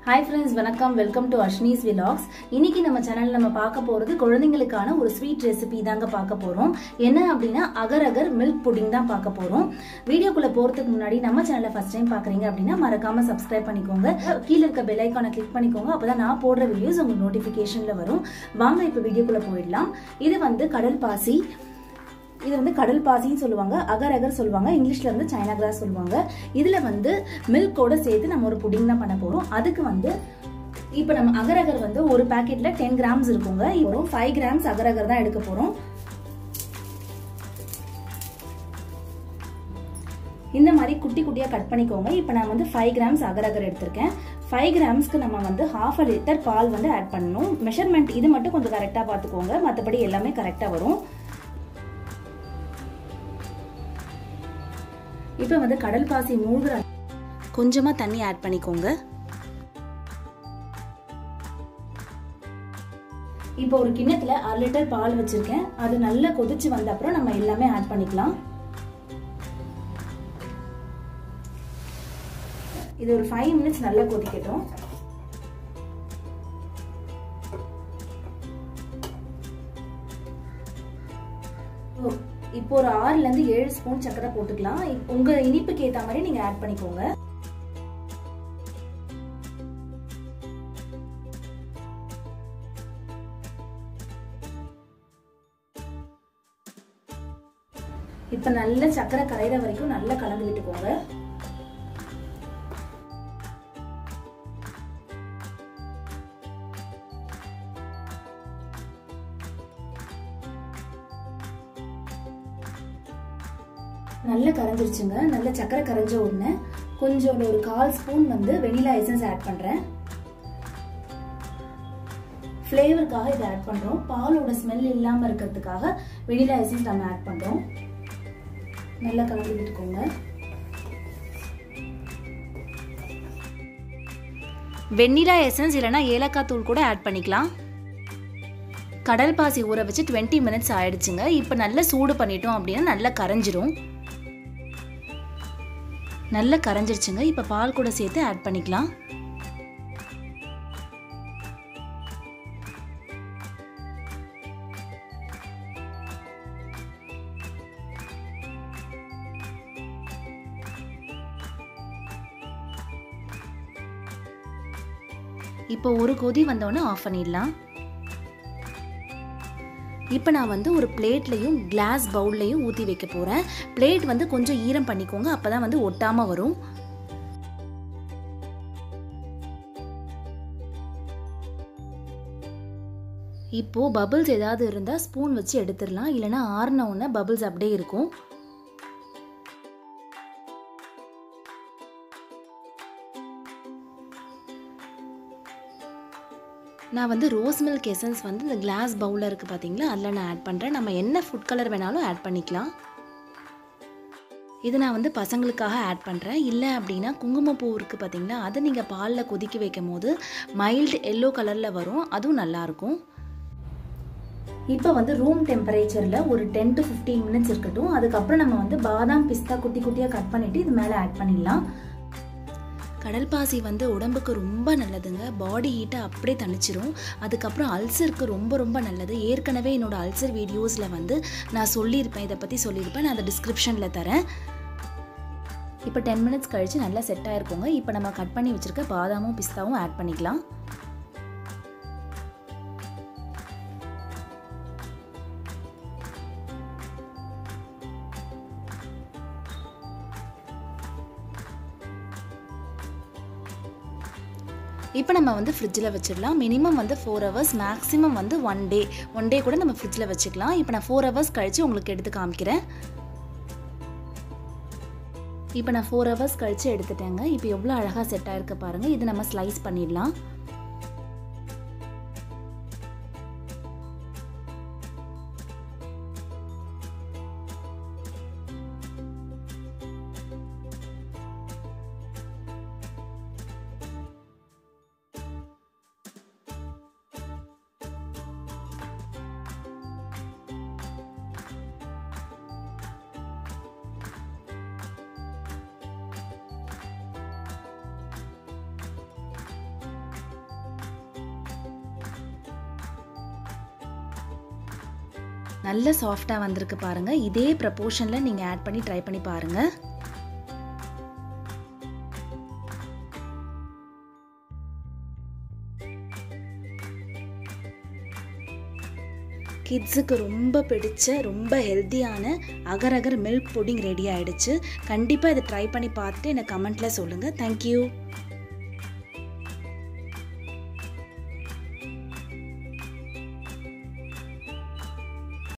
hi friends வணக்கம் welcome to Ashni's vlogs இன்னைக்கு நம்ம சேனல்ல நம்ம பார்க்க போறது குழந்தைங்களுக்கான ஒரு ஸ்வீட் ரெசிபி தாங்க பார்க்க போறோம் என்ன அப்படின்னா அகர் அகர் மில்க் புடிங் தான் பார்க்க போறோம் வீடியோக்குள்ள போறதுக்கு முன்னாடி நம்ம சேனலை ஃபர்ஸ்ட் டைம் பாக்குறீங்க அப்படின்னா மறக்காம சப்ஸ்கிரைப் பண்ணிக்கோங்க கீழே இருக்க பெல் ஐக்கானை கிளிக் பண்ணிக்கோங்க அப்பதான் நான் போடுற வீடியோஸ் உங்களுக்கு நோட்டிபிகேஷன்ல வரும் வாங்க இப்போ வீடியோக்குள்ள போயிடலாம் இது வந்து கடல் பாசி இது வந்து கடல் பாசின்னு சொல்லுவாங்க அகர் அகர் சொல்லுவாங்க இங்கிலீஷ்ல வந்து சைனா கிராஸ் சொல்லுவாங்க இதுல வந்து மில்கோட சேர்த்து நம்ம ஒரு புடிங் தான் பண்ண போறோம் அதுக்கு வந்து இப்போ நம்ம அகர் அகர் வந்து ஒரு பாக்கெட்ல டென் கிராம்ஸ் இருக்குங்க இப்போ ஃபைவ் கிராம்ஸ் அகர் அகர் தான் எடுக்க போறோம் இந்த மாதிரி குட்டி குட்டியாக கட் பண்ணிக்கோங்க இப்போ நான் வந்து ஃபைவ் கிராம்ஸ் அகர் அகர் எடுத்திருக்கேன் ஃபைவ் கிராம்ஸ்க்கு நம்ம வந்து ஹாஃப் அ லிட்டர் பால் வந்து ஆட் பண்ணணும் மெஷர்மெண்ட் இது மட்டும் கொஞ்சம் கரெக்டாக பார்த்துக்கோங்க மற்றபடி எல்லாமே கரெக்டாக வரும் இப்போ வந்து கடல் பாசி மூழ்கிற கொஞ்சமாக தண்ணி ஆட் பண்ணிக்கோங்க இப்போ ஒரு கிண்ணத்துல அரை லிட்டர் பால் வச்சிருக்கேன் அது நல்லா கொதிச்சு வந்த அப்புறம் நம்ம எல்லாமே ஆட் பண்ணிக்கலாம் இது ஒரு ஃபைவ் மினிட்ஸ் நல்லா கொதிக்கட்டும் இப்போ ஒரு ஆறுல இருந்து ஏழு ஸ்பூன் சக்கரை போட்டுக்கலாம் உங்க இனிப்புக்கு ஏத்த மாதிரி நீங்க ஆட் பண்ணிக்கோங்க இப்ப நல்ல சக்கரை கரையிற வரைக்கும் நல்லா கலந்து விட்டுக்கோங்க நல்லா கரைஞ்சிருச்சுங்க நல்ல சக்கரை கரைஞ்ச உடனே கொஞ்சம் ஒரு கால் ஸ்பூன் வந்து வெனிலா எசன்ஸ் ஆட் பண்றேன் ஃப்ளேவருக்காக இதை ஆட் பண்றோம் பாலோட ஸ்மெல் இல்லாம இருக்கிறதுக்காக வெனிலா எசன்ஸ் நம்ம ஆட் பண்றோம் நல்லா கலந்து விட்டுக்கோங்க வெண்ணிலா எசன்ஸ் இல்லைனா ஏலக்காய் தூள் கூட ஆட் பண்ணிக்கலாம் கடல் பாசி ஊற வச்சு டுவெண்ட்டி மினிட்ஸ் ஆயிடுச்சுங்க இப்போ நல்லா சூடு பண்ணிட்டோம் அப்படின்னா நல்லா கரைஞ்சிரும் நல்லா கரைஞ்சிருச்சுங்க இப்போ பால் கூட சேர்த்து ஆட் பண்ணிக்கலாம் இப்போ ஒரு கொதி வந்தோடனே ஆஃப் பண்ணிடலாம் இப்போ நான் வந்து ஒரு பிளேட்லையும் கிளாஸ் பவுல்லையும் ஊற்றி வைக்க போகிறேன் பிளேட் வந்து கொஞ்சம் ஈரம் பண்ணிக்கோங்க அப்போ தான் வந்து ஒட்டாமல் வரும் இப்போது பபிள்ஸ் ஏதாவது இருந்தால் ஸ்பூன் வச்சு எடுத்துடலாம் இல்லைனா ஆறின உடனே பபிள்ஸ் அப்படியே இருக்கும் நான் வந்து ரோஸ் மில்க் எசன்ஸ் வந்து இந்த கிளாஸ் பவுலில் இருக்குது பார்த்தீங்களா அதில் நான் ஆட் பண்ணுறேன் நம்ம என்ன ஃபுட் கலர் வேணாலும் ஆட் பண்ணிக்கலாம் இது நான் வந்து பசங்களுக்காக ஆட் பண்ணுறேன் இல்லை அப்படின்னா குங்குமப்பூ இருக்குது பார்த்தீங்களா அதை நீங்கள் பாலில் கொதிக்க வைக்கும் போது மைல்டு எல்லோ கலரில் வரும் அதுவும் நல்லாயிருக்கும் இப்போ வந்து ரூம் டெம்பரேச்சரில் ஒரு டென் டு ஃபிஃப்டீன் மினிட்ஸ் இருக்கட்டும் அதுக்கப்புறம் நம்ம வந்து பாதாம் பிஸ்தா குட்டி குட்டியாக கட் பண்ணிவிட்டு இது மேலே ஆட் பண்ணிடலாம் கடல் பாசி வந்து உடம்புக்கு ரொம்ப நல்லதுங்க பாடி ஹீட்டை அப்படியே தணிச்சிரும் அதுக்கப்புறம் அல்சருக்கு ரொம்ப ரொம்ப நல்லது ஏற்கனவே என்னோட அல்சர் வீடியோஸில் வந்து நான் சொல்லியிருப்பேன் இதை பற்றி சொல்லியிருப்பேன் நான் அதை டிஸ்கிரிப்ஷனில் தரேன் இப்போ டென் மினிட்ஸ் கழித்து நல்லா செட் ஆகிருக்கோங்க இப்போ நம்ம கட் பண்ணி வச்சுருக்க பாதாமும் பிஸ்தாவும் ஆட் பண்ணிக்கலாம் இப்போ நம்ம வந்து ஃப்ரிட்ஜில் வச்சிடலாம் மினிமம் வந்து ஃபோர் ஹவர்ஸ் மேக்ஸிமம் வந்து ஒன் டே ஒன் டே கூட நம்ம ஃப்ரிட்ஜில் வச்சுக்கலாம் இப்போ நான் ஃபோர் ஹவர்ஸ் கழித்து உங்களுக்கு எடுத்து காமிக்கிறேன் இப்போ நான் ஃபோர் ஹவர்ஸ் கழித்து எடுத்துட்டேங்க இப்போ எவ்வளோ அழகாக செட் ஆகிருக்க பாருங்கள் இது நம்ம ஸ்லைஸ் பண்ணிடலாம் நல்ல சாஃப்டாக வந்திருக்கு பாருங்கள் இதே ப்ரப்போர்ஷனில் நீங்கள் ஆட் பண்ணி ட்ரை பண்ணி பாருங்கள் கிட்ஸுக்கு ரொம்ப பிடிச்ச ரொம்ப ஹெல்த்தியான agar agar milk pudding ready ஆயிடுச்சு கண்டிப்பாக இதை ட்ரை பண்ணி பார்த்துட்டு எனக்கு கமெண்ட்டில் சொல்லுங்கள் தேங்க்யூ